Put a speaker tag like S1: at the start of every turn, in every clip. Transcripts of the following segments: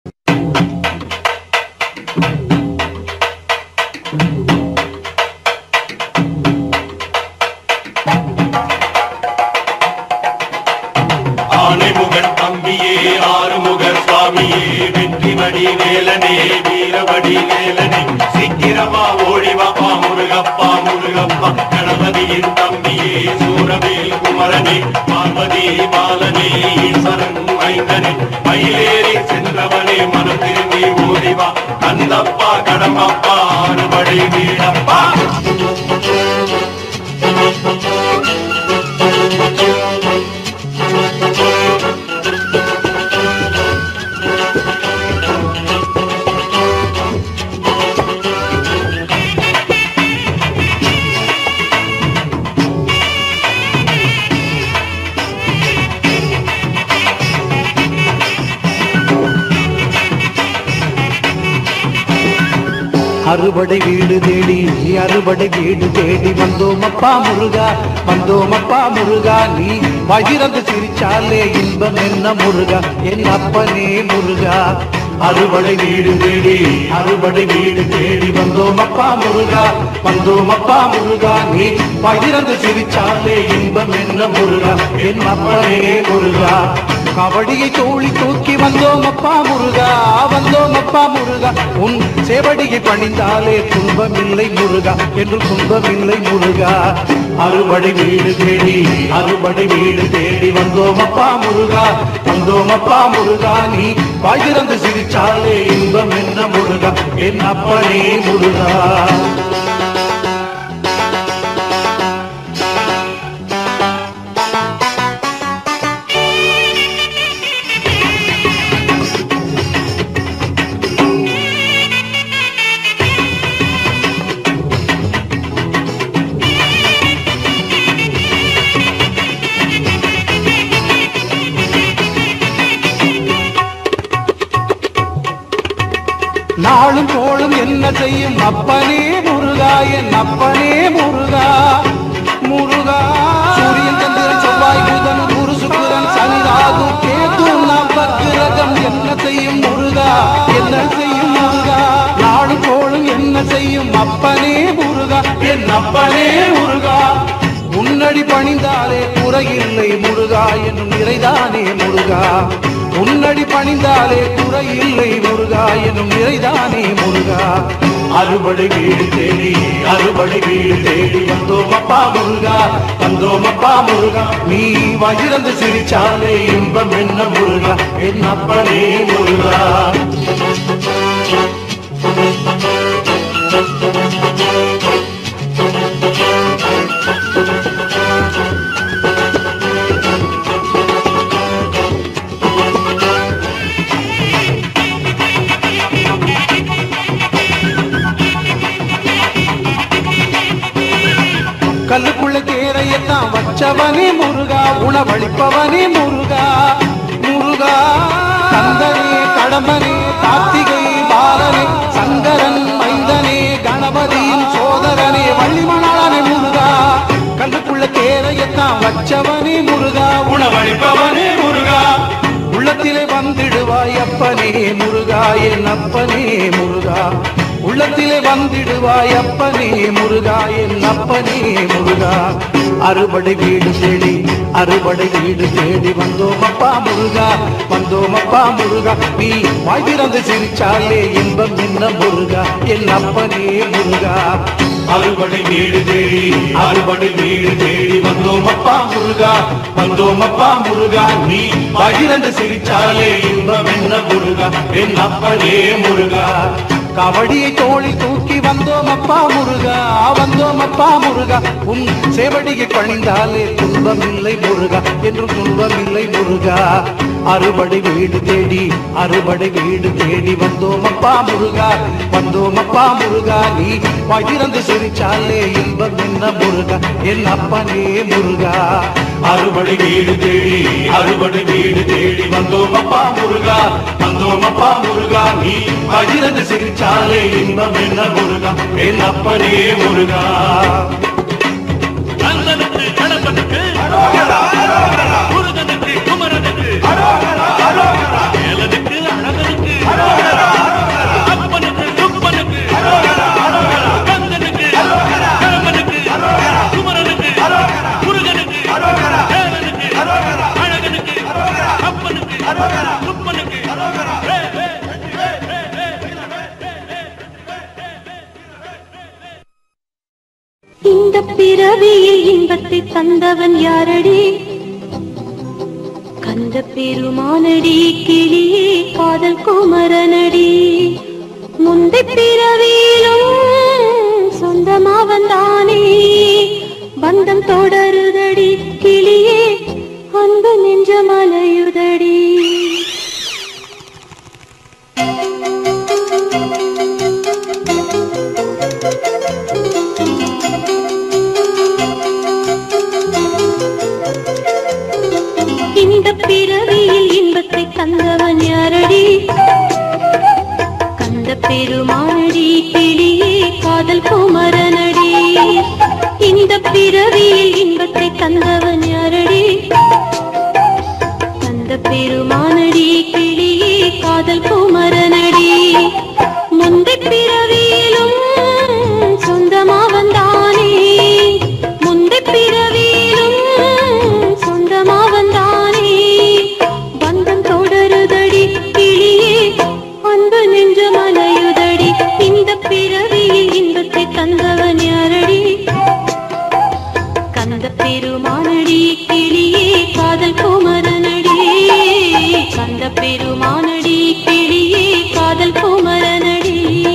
S1: ஆனைமுகன் தம்பியே ஆறுமுகர் சுவாமியே வெற்றிமடி வேலனே வீரவடி வேலனே சீக்கிரமா ஓடிவாப்பா முருகப்பா முருகப்பா கணபதியின் தம்பியே சூரவேல் குமரனே பார்வதி பாலனே ஈஸ்வரன் மைந்தனே மயிலேறி சென்றவனே மனம் திரும்பி ஓடிவா கந்தப்பா கடம்பப்பா ஆறுபடை வீடப்பா
S2: அறுபடை வீடு தேடி அறுபடை வீடு தேடி வந்தோம் அப்பா முருகா வந்தோம் அப்பா முருகா நீ வகிரந்து சிரிச்சாலே இன்பம் என்ன முருகா என் அப்பனே முருகா அறுபடை வீடு தேடி அறுபடை வீடு தேடி வந்தோம் அப்பா முருகா வந்தோம் அப்பா முருகா நீ பகிரந்து சிரிச்சாலே இன்பம் என்ன முருகா என் அப்பனே முருகா கபடியை தோழி தூக்கி வந்தோம் அப்பா முருகா வந்தோம் அப்பா முருகா உன் சேவடியை பணிந்தாலே துன்பமில்லை முருகா என்று துன்பமில்லை முருகா அறுபடை வீடு தேடி அறுபடை வீடு தேடி வந்தோம் அப்பா முருகா வந்தோம் அப்பா முருகா நீ பகிரந்து சிரிச்சாலே இன்பம் என்ன முருகா என் அப்பனே முருகா நாளும் கோளும் என்ன செய்யும் அப்பனே முருகா என் அப்பனே முருகா முருகா சூரியன் சந்திரன் செவ்வாய் புதன் குரு சுக்கிரன் சனி ராகு கேது நவக்கிரகம் என்ன செய்யும் முருகா என்ன செய்யும் முருகா நாளும் கோளும் என்ன செய்யும் அப்பனே முருகா என் அப்பனே முருகா உன்னடி பணிந்தாலே குறையில்லை முருகா என்னும் நிறைதானே முருகா உன்னடி பணிந்தாலே குறையில்லை முருகா என்னும் நிறைதானே முருகா அறுபடை வீடு தேடி அறுபடை வீடு தேடி வந்தோம் அப்பா முருகா வந்தோம் அப்பா முருகா நீ வயிறந்து சிரிச்சாலே இன்பம் என்ன முருகா என் அப்பனே முருகா கல்லுக்குள்ள தேரையெல்லாம் வச்சவனே முருகா உணவளிப்பவனே முருகா முருகா கந்தனே கடம்பனே கார்த்திகை பாலனே சங்கரன் மைந்தனே கணபதியின் சோதரனே வள்ளிமணாளனே முருகா கல்லுக்குள்ள தேரையெல்லாம் வச்சவனே முருகா
S1: உணவளிப்பவனே முருகா
S2: உள்ளத்திலே வந்திடுவாய் அப்பனே முருகா என் அப்பனே முருகா உள்ளத்திலே வந்திடுவாய் அப்பனே முருகா என் அப்பனே முருகா அறுபடை வீடு தேடி அறுபடை வீடு தேடி வந்தோம் அப்பா முருகா வந்தோம் அப்பா முருகா நீ வாய் திறந்து சிரிச்சாலே இன்பம் என்ன முருகா என் அப்பனே முருகா
S1: அறுபடை வீடு தேடி அறுபடை வீடு தேடி வந்தோம் அப்பா முருகா வந்தோம் அப்பா முருகா நீ பகிரந்து சிரிச்சாலே இன்பம் என்ன முருகா என் அப்பனே முருகா
S2: கபடியை தோழி தூக்கி வந்தோம் அப்பா முருகா வந்தோம் அப்பா முருகா உன் சேவடியை பணிந்தாலே துன்பமில்லை முருகா என்றும் துன்பமில்லை முருகா அறுபடை வீடு தேடி அறுபடை வீடு தேடி வந்தோம் அப்பா முருகா வந்தோம் அப்பா முருகா நீ பகிர்ந்து சிரிச்சாலே இன்பம் என்ன முருகா என் அப்பனே முருகா
S1: அறுபடை வீடு தேடி அறுபடை வீடு தேடி வந்தோம் அப்பா முருகா வந்தோம் அப்பா முருகா நீ பகிரந்து சிரிச்சாலே இன்பம் என்ன முருகா என் அப்பனே முருகா
S3: கந்தனுக்கு கடம்பனுக்கு முருகனுக்கு குமரனுக்கு வேலனுக்கு அழகனுக்கு பிறவியில் இன்பத்தை தந்தவன் யாரடி கந்த பெருமானடி கிளியே காதல் குமரனடி முந்தை பிறவியிலும் சொந்தமாவன் தானே பந்தம் தொடருதடி கிளியே அன்பு நெஞ்ச மலையுதடி இந்த பிறவியில் இன்பத்தை தந்தவன் யாரடி கந்த பெருமானடி கிளியே காதல் குமரனடி இந்த பிறவியில் இன்பத்தை தந்தவன் யாரடி கந்த பெருமானடி கிளியே காதல் குமரனடி முந்தை பிறவியிலும் சொந்தமாவன் தானே முந்தை பிறவியிலும் சொந்தமாவன் தானே பந்தம் தொடருதடி கிளியே அன்பு நெஞ்ச மலையுதடி இந்த பிறவியில் இன்பத்தை தந்தவன் யாரடி கந்த பெருமானடி கிளியே காதல் குமரனடி கந்த பெருமானடி கிளியே காதல் குமரனடி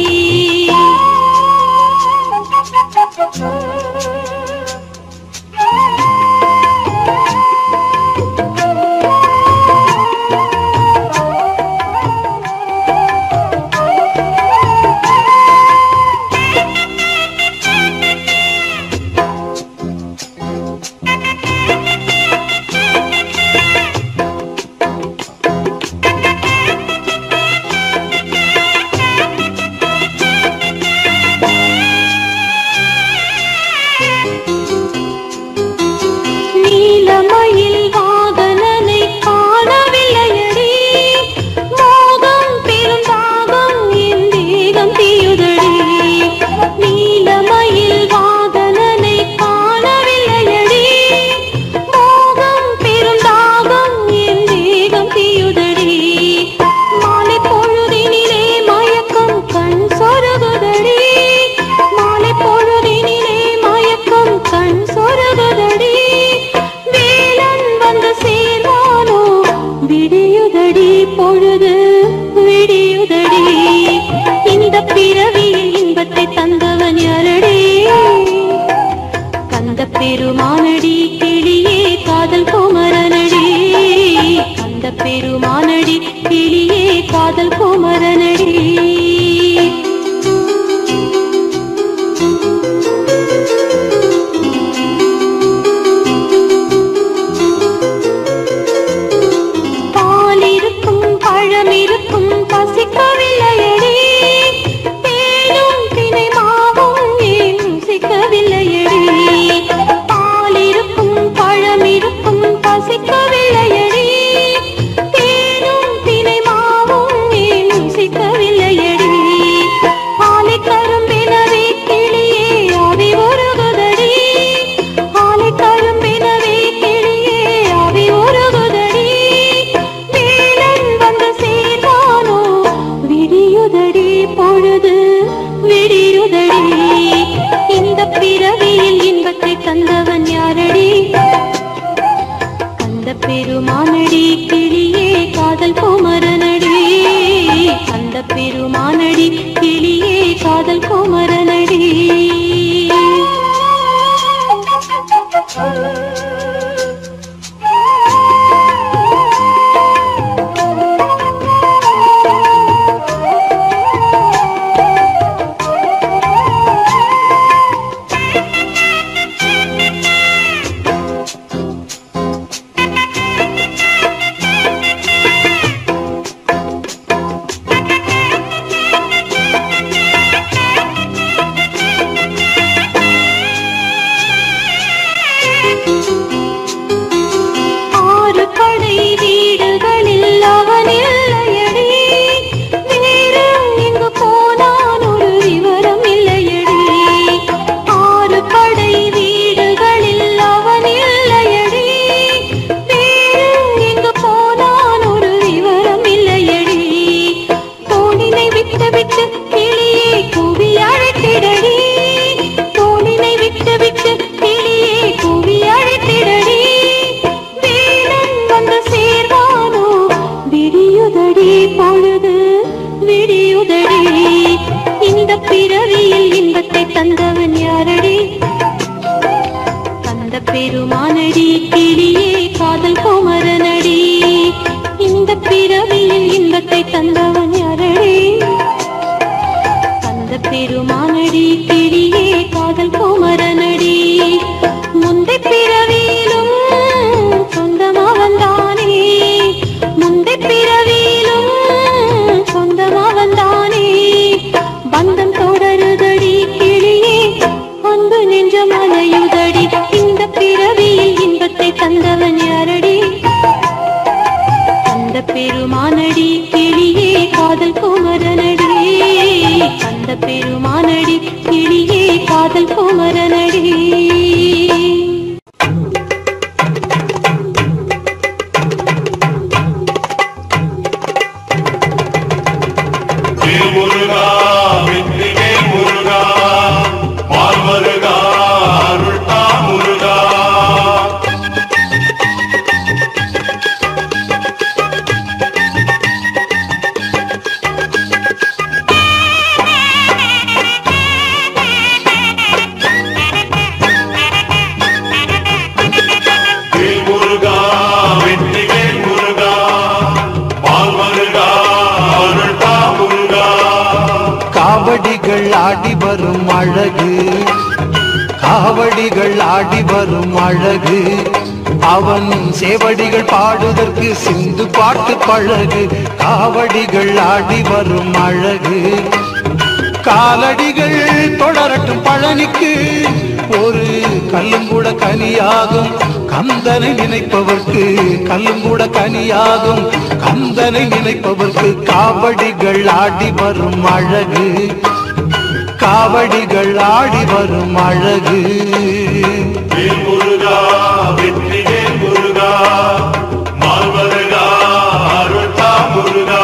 S3: நீலமயில் வாகனனை காணவில்லையடி மோகம் பெருந்தாகம் என் தேகம் தீயுதடி நீலமயில் வாகனனை காணவில்லையடி மோகம் பெருந்தாகம் என் தேகம் தீயுதடி மாலை பொழுதினிலே மயக்கம் கண் சொருகுதடி மாலை பொழுதினிலே மயக்கம் கண் சொருகுதடி வேலன் வந்து சேர்வானோ விடியுதடி பொழுது விடியுதடி இந்த பிறவியில் இன்பத்தை தந்தவன் யாரடி கந்த பெருமானடி கிளியே காதல் குமரனடி கந்த பெருமானடி கிளியே காதல் குமரனடி பால் இருக்கும் பழம் இருக்கும் பசிக்கவில்லையடி தேனும் தினை மாவும் ஏன் ருசிக்கவில்லையடி பால் இருக்கும் பழம் இருக்கும் பசிக்கவில்லையடி தேனும் தினை மாவும் ஏன் ருசிக்கவில்லையடி ஆலை கரும்பினவே கிளியே ஆவி உருகுதடி ஆலை கரும்பினவே கிளியே ஆவி உருகுதடி வேலன் வந்து சேர்வானோ விடியுதடி பொழுது விடியுதடி இந்த பிறவியில் இன்பத்தை தந்தவன் யாரடி கந்த பெருமானடி கிளியே காதல் குமரனடி கந்த பெருமானடி கிளியே காதல் குமரனடி தந்தவன் யாரடி அந்த பெருமானடி கிளியே காதல் குமரனடி இந்த பிறவியில் இன்பத்தை தந்தவன் யாரடி அந்த பெருமானடி கிளியே காதல் குமரனடி முந்தை பிறவியிலும் சொந்தமா வந்தானே முந்தை பிறவியிலும் சொந்தமா வந்தானே பந்தம் தொடருதடி கிளியே அன்பு நெஞ்சம் அலையுதடி இந்த பிறவியில் இன்பத்தை தந்தவன் யாரடி அந்த பெருமானடி கிளியே காதல் குமரனடி அந்த பெருமானடி கிளியே காதல் குமரனடி
S1: வேல் முருகா வெற்றி வேல் முருகா மால் மருகா அருள்தா முருகா வேல் முருகா வெற்றி வேல் முருகா மால் மருகா அருள்தா முருகா
S2: காவடிகள் ஆடி வரும் அழகு காவடிகள் ஆடி வரும் அழகு அவன் சேவடிகள் பாடுதற்கு சிந்து பாட்டு பழகு காவடிகள் ஆடி வரும் அழகு காலடிகள் தொடரட்டும் பழனிக்கு ஒரு கல்லும் கூட கனியாகும் கந்தனை நினைப்பவர்க்கு கல்லும் கூட கனியாகும் கந்தனை நினைப்பவர்க்கு காவடிகள் ஆடி வரும் அழகு காவடிகள் ஆடி வரும் அழகு
S1: வேல் முருகா வெற்றி வேல் முருகா மால் மருகா அருள்தா முருகா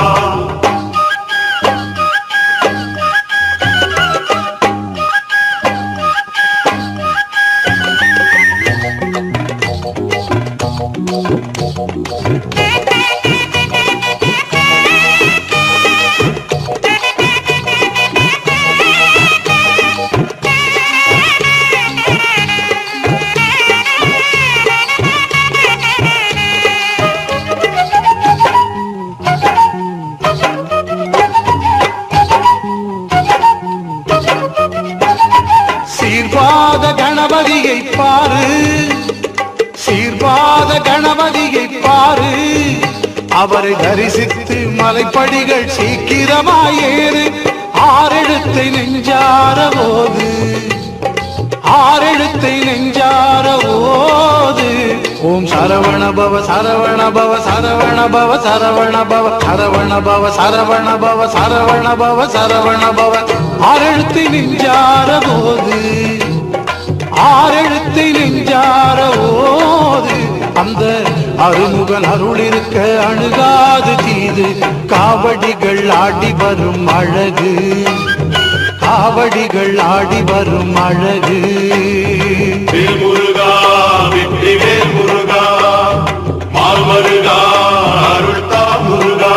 S2: சீர்பாத கணபதியை பாரு சீர்பாத கணபதியை பாரு அவரை தரிசித்து மலைப்படிகள் சீக்கிரமாயேறு ஆறெழுத்தை நெஞ்சார போது ஆறெழுத்தை நெஞ்சார ஓது ஓம் சரவண பவ சரவண பவ சரவண பவ சரவண பவ சரவண பவ சரவண பவ சரவண பவ சரவண பவ ஆறெழுத்தை நெஞ்சார போது ஆறெழுத்தை நெஞ்சார ஓது அந்த அருமுகன் அருள் இருக்க அணுகாது தீது காவடிகள் ஆடி வரும் அழகு காவடிகள் ஆடி வரும் அழகு
S1: வேல் முருகா வெற்றி வேல் முருகா மால் மருகா அருள்தா முருகா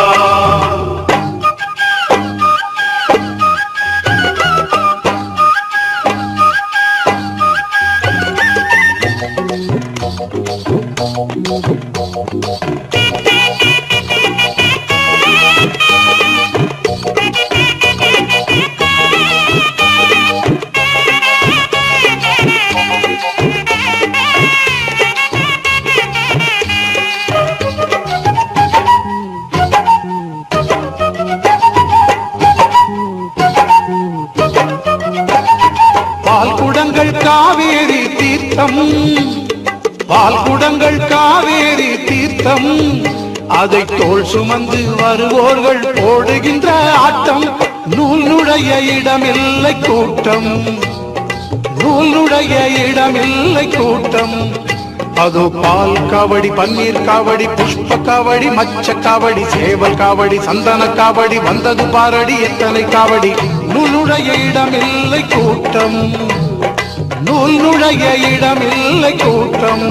S2: பால் குடங்கள் காவேரி தீர்த்தம் பால் குடங்கள் காவேரி தீர்த்தம் அதை தோள் சுமந்து வருவோர்கள் போடுகின்ற ஆட்டம் நூல் நுழைய இடமில்லை கூட்டம் நூல் நுழைய இடமில்லை கூட்டம் அது பால் காவடி பன்னீர் காவடி புஷ்ப காவடி மச்ச காவடி சேவல் காவடி சந்தன காவடி வந்தது பாரடி எத்தனை காவடி நூலுடைய இடமில்லை கூட்டம் நூல் நுழைய இடமில்லை கூட்டம்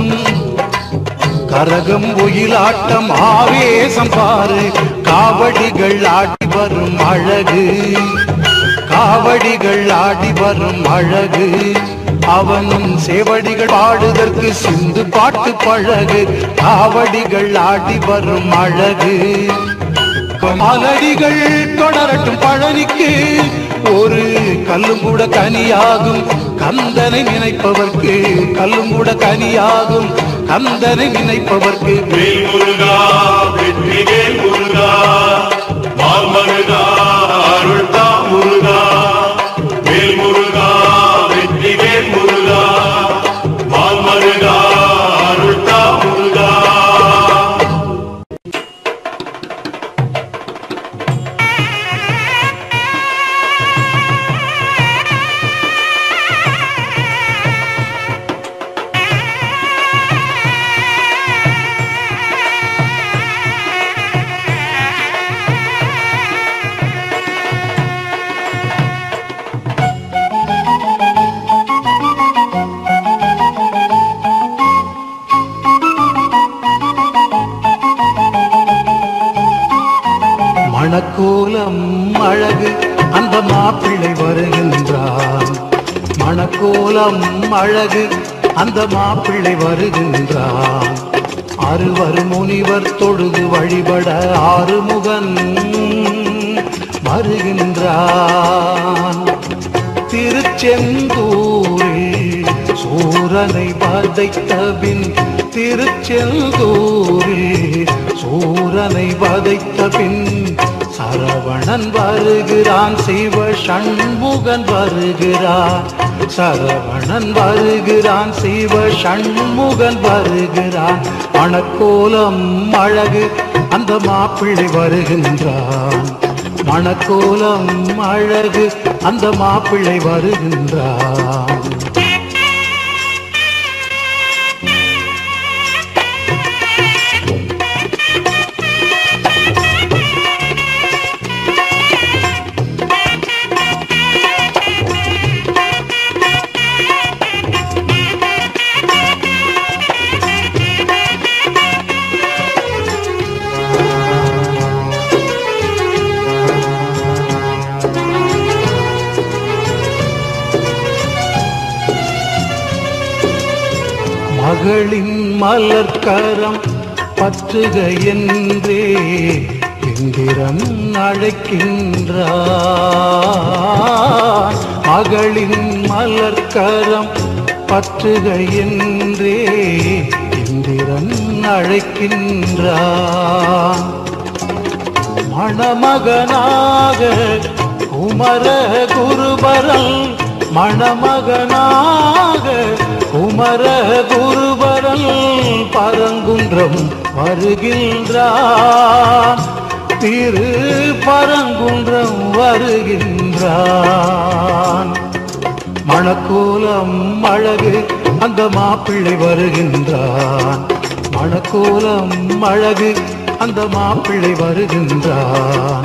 S2: கரகம் ஒயிலாட்டம் ஆவேசம் பாரு காவடிகள் ஆடி வரும் அழகு காவடிகள் ஆடி வரும் அழகு அவனும் சேவடிகள் பாடுதற்கு சிந்து பாட்டு பழகு காவடிகள் ஆடி வரும் அழகு மலடிகள் தொடரட்டும் பழனிக்கு ஒரு கல்லும் கூட கனியாகும் கந்தனை நினைப்பவர்க்கு கல்லும் கூட கனியாகும் கந்தனை நினைப்பவர்க்கு
S1: வேல் முருகா வெற்றி வேல் முருகா மால் மருகா அருள்தா முருகா வேல் முருகா வெற்றி வேல் முருகா மால் மருகா அருள்தா முருகா
S2: மணக்கோலம் அழகு அந்த மாப்பிள்ளை வருகின்றான் மணக்கோலம் அழகு அந்த மாப்பிள்ளை வருகின்றான் அறுவர் முனிவர் தொழுது வழிபட ஆறுமுகன் வருகின்றான் திருச்செந்தூரில் சூரனை வதைத்த பின் திருச்செந்தூரில் சூரனை வதைத்த பின் சரவணன் வருகிறான் சிவ சண்முகன் வருகிறான் சரவணன் வருகிறான் சிவ சண்முகன் வருகிறான் மணக்கோலம் அழகு அந்த மாப்பிள்ளை வருகின்றான் மணக்கோலம் அழகு அந்த மாப்பிள்ளை வருகின்றான் மகளின் மலர்க்கரம் பற்றுக என்றே இந்திரன் அழைக்கின்றான் மகளின் மலர்க்கரம் பற்றுக என்றே இந்திரன் அழைக்கின்றான் மணமகனாக குமர குருபரல் மணமகனாக குமர குருபரல் பரங்குன்றம் வருகின்றான் திரு பரங்குன்றம் வருகின்றான் மணக்கோலம் அழகு அந்த மாப்பிள்ளை வருகின்றான் மணக்கோலம் அழகு அந்த மாப்பிள்ளை வருகின்றான்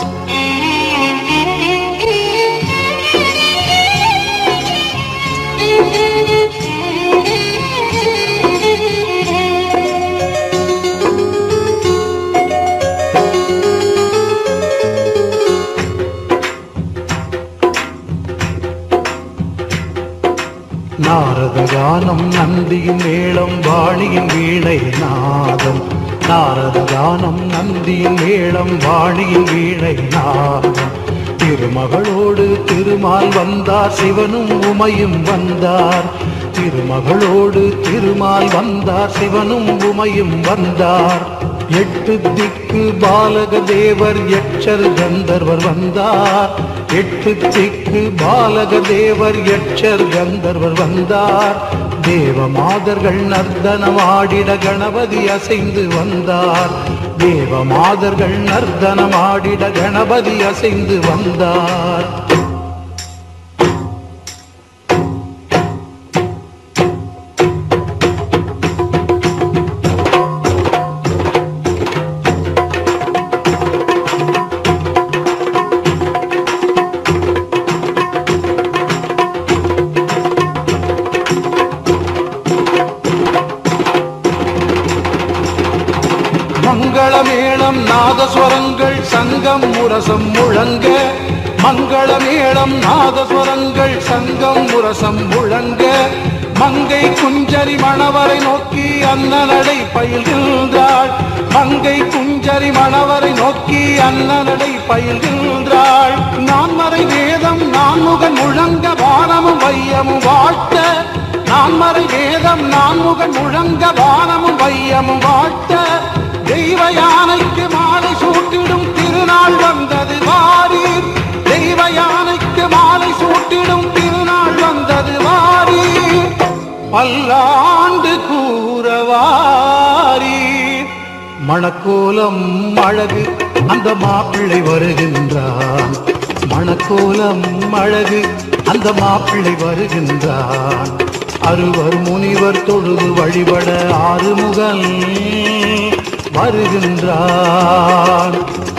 S2: நாரத கானம் நந்தியின் மேளம் வாணியின் வீணை நாதம் நாரத கானம் நந்தியின் மேளம் வாணியின் வீணை நாதம் திருமகளோடு திருமால் வந்தார் சிவனும் உமையும் வந்தார் திருமகளோடு திருமால் வந்தார் சிவனும் உமையும் வந்தார் எட்டு திக்கு பாலக தேவர் எச்சர் கந்தர்வர் வந்தார் எட்டு திக்கு பாலக தேவர் எச்சர் கந்தர்வர் வந்தார் தேவ மாதர்கள் நர்த்தனமாடிட கணபதி அசைந்து வந்தார் தேவ மாதர்கள் நர்த்தனமாடிட கணபதி அசைந்து வந்தார் மங்களமேளம் நாதஸ்வரங்கள் சங்கம் முரசம் முழங்க மங்கள மேளம் நாதஸ்வரங்கள் சங்கம் முரசம் முழங்க மங்கை குஞ்சரி மணவரை நோக்கி அன்னநடை பயில்கின்றாள் மங்கை குஞ்சரி மணவரை நோக்கி அன்னநடை பயில்கின்றாள் நான்மறை வேதம் நான்முகன் முழங்க வானமும் வையமும் வாழ்த்த நான்மறை வேதம் நான்முகன் முழங்க வானமும் வையமும் வாழ்த்த தெய்வ யானைக்கு மாலை சூட்டிடும் திருநாள் வந்தது வாரீர் தெய்வ யானைக்கு மாலை சூட்டிடும் திருநாள் வந்தது வாரீர் பல்லாண்டு கூறவாரீர் மணக்கோலம் அழகு அந்த மாப்பிள்ளை வருகின்றான் மணக்கோலம் அழகு அந்த மாப்பிள்ளை வருகின்றான் அறுவர் முனிவர் தொழுது வழிபட ஆறுமுகன் வருகின்றான்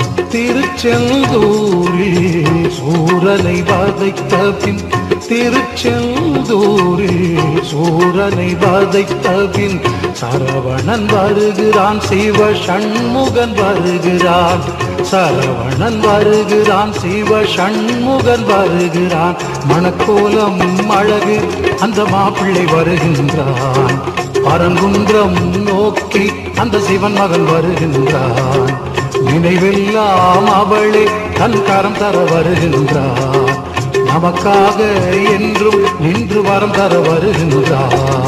S2: திருச்செந்தூரில் சூரனை வதைத்த பின் திருச்செந்தூரில் சூரனை வதைத்த பின் சரவணன் வருகிறான் சிவ சண்முகன் வருகிறான் சரவணன் வருகிறான் சிவ சண்முகன் வருகிறான் மணக்கோலம் அழகு அந்த மாப்பிள்ளை வருகின்றான் பரங்குன்றம் நோக்கி அந்த சிவன் மகன் வருகின்றான் நினைவெல்லாம் அவளே தன் கரம் தர வருகின்றான் நமக்காக என்றும் நின்று வரம் தர வருகின்றான்